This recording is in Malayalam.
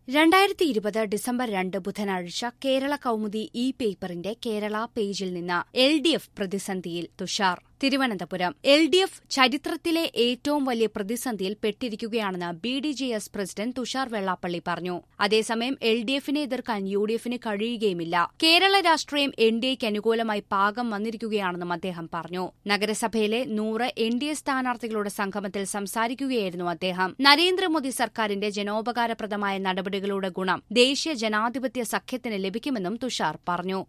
രണ്ടായിരത്തി ഇരുപത് ഡിസംബർ രണ്ട് ബുധനാഴ്ച കേരള കൗമുദി ഇ പേപ്പറിന്റെ കേരള പേജിൽ നിന്ന് എൽ ഡി എഫ് പ്രതിസന്ധിയിൽ Tushar Thiruvananthapuram L D F ചരിത്രത്തിലെ ഏറ്റവും വലിയ പ്രതിസന്ധിയിൽ പെട്ടിരിക്കുകയാണെന്ന് B D J S president Tushar Vellappally പറഞ്ഞു അതേസമയം എൽ ഡി എഫിനെ എതിർക്കാൻ യു ഡി എഫിന് കഴിയുകയുമില്ല കേരള രാഷ്ട്രീയം എൻ ഡി എക്ക് അനുകൂലമായി പാകം വന്നിരിക്കുകയാണെന്നും അദ്ദേഹം പറഞ്ഞു നഗരസഭയിലെ നൂറ് എൻ ഡി എ സ്ഥാനാർത്ഥികളുടെ സംഗമത്തിൽ സംസാരിക്കുകയായിരുന്നു അദ്ദേഹം നരേന്ദ്രമോദി സർക്കാരിന്റെ ജനോപകാരപ്രദമായ നടപടികളുടെ ഗുണം ദേശീയ ജനാധിപത്യ സഖ്യത്തിന് ലഭിക്കുമെന്നും തുഷാർ പറഞ്ഞു